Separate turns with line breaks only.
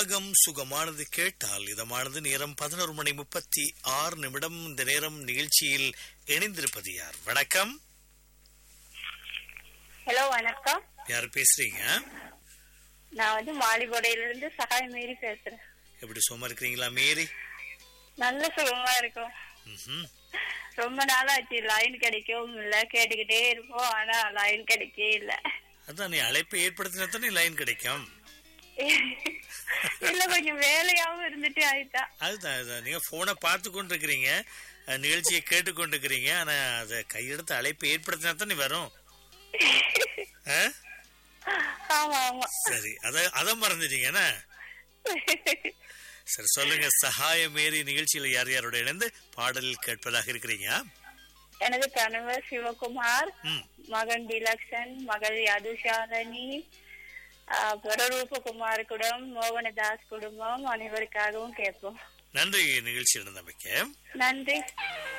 ராகம் சுகமானது கேட்டால் இதமானது நேரம் பதினோரு மணி முப்பத்தி ஆறு நிமிடம் இந்த நேரம் நிகழ்ச்சியில் இணைந்திருப்பது யார் வணக்கம்
ஹலோ வணக்கம்
யார் பேசுறீங்க
நான் வந்து மாலிகோடையில இருந்து சகாய மீறி பேசுறேன்
எப்படி சும்மா இருக்கிறீங்களா மேரி
நல்ல சுகமா இருக்கும்
ம்ஹும்.
ரொம்ப நாளாச்சு லைன் கிடைக்கவும் இல்ல கேட்டுக்கிட்டே இருப்போம் ஆனா லைன் கிடைக்கவே இல்ல
அதான் நீ அழைப்பை ஏற்படுத்தினா தானே லைன் கிடைக்கும்
இல்ல கொஞ்சம் வேலையாவும் இருந்துட்டு ஆயிட்டா
அதுதான் அதுதான் நீங்க போனை பார்த்து கொண்டு இருக்கிறீங்க அஹ், நிகழ்ச்சியை கேட்டு கொண்டு இருக்கிறீங்க ஆனா அதை கையெடுத்து அழைப்பை ஏற்படுத்தினா தானே வரும் ஆ?
ஆமா ஆமா
சரி அத அதை மறந்துட்டீங்கன்னா சரி சொல்லுங்க சகாய மேரி நிகழ்ச்சியில யார் யாரோட இணைந்து பாடல் கேட்பதாக இருக்கிறீங்க
எனது கணவர் சிவகுமார்
ம்
மகன் டிலக்ஷன் மகள் யதுஷாலினி அப்புறம் ரூபகுமார் குடும்பம் மோகனதாஸ் குடும்பம் அனைவருக்காகவும் கேட்போம்
நன்றி நிகழ்ச்சி இருந்தமைக்க
நன்றி